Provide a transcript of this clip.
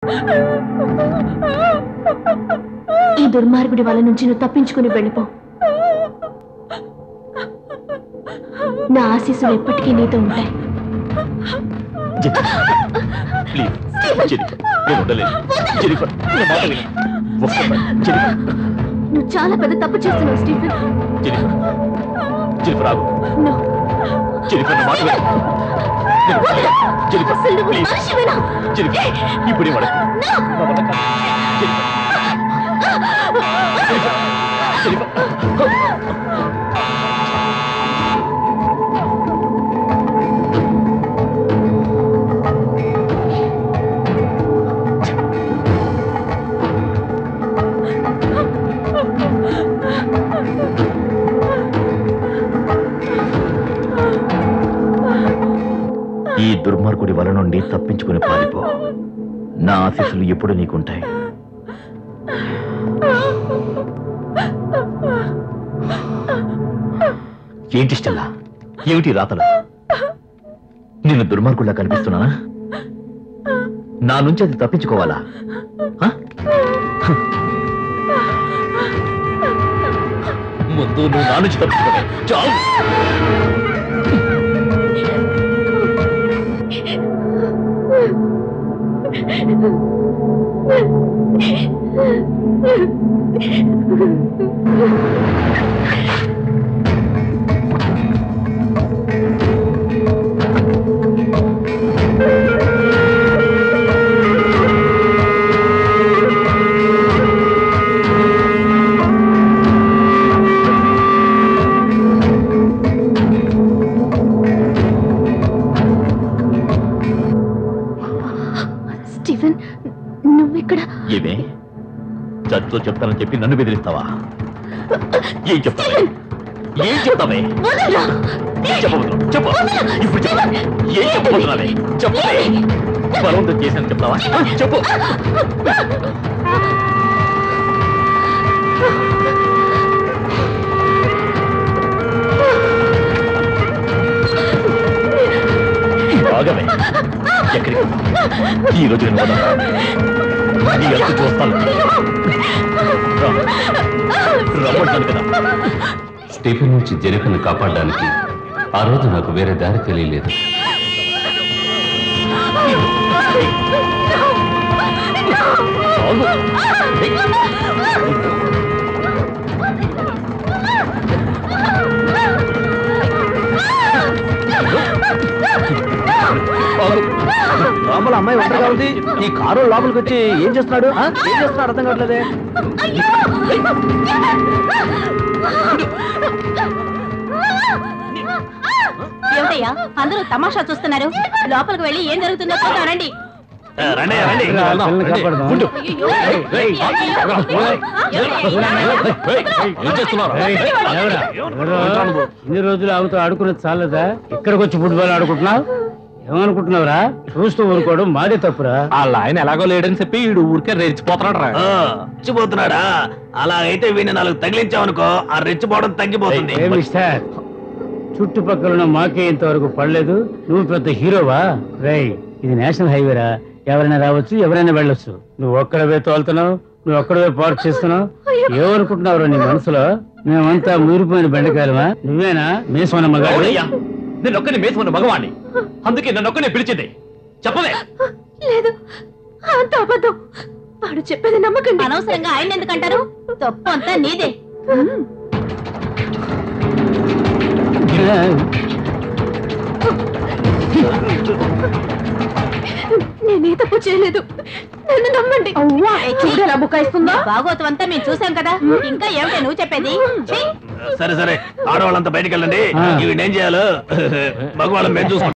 ఈ దుర్మార్గుడి వల నుంచి నువ్వు తప్పించుకుని వెళ్ళిపో నా ఆశీస్సులు ఎప్పటికీ నీతో ఉంటాయి ప్లీజ్ జెనిఫర్ నేను ఉండలేను జెనిఫర్ నా మాట విను ఒక్కసారి జెనిఫర్ నువ్వు చాలా పెద్ద తప్పు చేస్తున్నావు స్టీఫెన్ జెనిఫర్ జెనిఫర్ ఆగు No. జెనిఫర్ నా మాట విను నేను ఉండలేను. జెనిఫర్ అసలు నువ్వు ప్లీజ్ మనిషివేనా? జెనిఫర్ ఇప్పుడే వాడకు నా వల్ల కాదు. జెనిఫర్ జెనిఫర్ జెనిఫర్ ఈ దుర్మార్గుడి వల నుండి తప్పించుకుని పారిపో నా ఆశీస్సులు ఎప్పుడు నీకుంటాయి ఏంటి స్టెల్లా ఏమిటి ఈ రాతలు నిన్ను దుర్మార్గుల్లా కనిపిస్తున్నానా నా నుంచి అది తప్పించుకోవాలా హ? హ. ముందు నువ్వు నా నుంచి తప్పించుకోవే చాలు స్టీఫెన్ నువ్విక్కడ ఏమే జడ్జితో చెప్తానని చెప్పి నన్ను బెదిరిస్తావా ఏం చెప్తావే ఏం చెప్తావే వదలరా ఏం చెప్పబోతున్నావు చెప్పు ఇప్పుడు చెప్పు ఏం చెప్పబోతున్నావే చెప్పలే బలవంతం చేశాను చెప్తావా చెప్పు బాగమే ఎక్కడికి వెళ్తావు? ఈ రోజు నేను వదలను. నీ ఎంత చూస్తాను రా. రమ్మంటాను కదా స్టీఫెన్ నుంచి జెనిఫర్ని కాపాడడానికి ఆ రోజు నాకు వేరే దారి తెలియలేదు అవును. ఏయ్. అవును. లోపల అమ్మాయి ఒంటరిగా ఉంది ఈ కారు లోపలికి వచ్చి ఏం చేస్తున్నాడు ఆ? ఏం చేస్తున్నాడు అర్థం కావట్లేదే ఏమిటయ్యా అందరూ తమాషా చూస్తున్నారు లోపలికి వెళ్ళి ఏం జరుగుతుందో చూద్దాం రండి ఆ, రండి రండి రా, వెళ్దాం, పిల్లల్ని రండి. కాపాడదాం. ఉండు. అయ్యయ్యో. ఏయ్, ఏయ్, ఏయ్, ఏం చేస్తున్నారు ఇన్ని రోజులు ఆమెతో ఆడుకున్నది చాలదా ఇక్కడికి వచ్చి ఫుట్బాల్ ఆడుకుంటున్నావు ఏమనుకుంటున్నావురా చూస్తూ ఊరుకోవడం మాదే తప్పురా వాళ్ళ ఆయన ఎలాగో లేడని చెప్పి వీడు ఊరికే రెచ్చిపోతున్నాడు రా రెచ్చిపోతున్నాడా అలా అయితే వీడిని నాలుగు తగిలించావనుకో ఆ రెచ్చిపోవడం తగ్గిపోతుంది ఏ మిస్టర్ చుట్టుపక్కల ఉన్న మాకే ఇంతవరకు పడలేదు నువ్వు పెద్ద హీరోవా రేయ్ ఇది నేషనల్ హైవేరా ఎవరైనా రావచ్చు ఎవరైనా వెళ్ళొచ్చు నువ్వు ఒక్కడవే తోలుతున్నావు నువ్వు ఒక్కడవే పార్క్ చేస్తున్నావు ఏమనుకుంటున్నావు నీ మనసులో మేమంతా మురిపోయిన బెండకాయలమా నువ్వేనా మేసమన్న మగాడు అవునయ్యా నేను ఒక్కని మేసుకున్న మగవాణ్ణి అందుకే నన్ను ఒక్కనే పిలిచింది చెప్పలే లేదు అంత అబద్ధం వాడు చెప్పేది నమ్మకండి అనవసరంగా ఆయన ఎందుకంటారు తప్పు అంతా నీదే నేనే తప్పు చేయలేదు నన్ను నమ్మండి చూడరా బుకాయిస్తుందా భాగవతం అంతా మేము చూసాం కదా ఇంకా ఏమిటి నువ్వు చెప్పేది ఛీ! సరే సరే ఆడవాళ్ళంతా బయటికి వెళ్ళండి ఆ. ఇవి ఏం చేయాలో మగవాళ్ళం మేము చూసుకుంటాం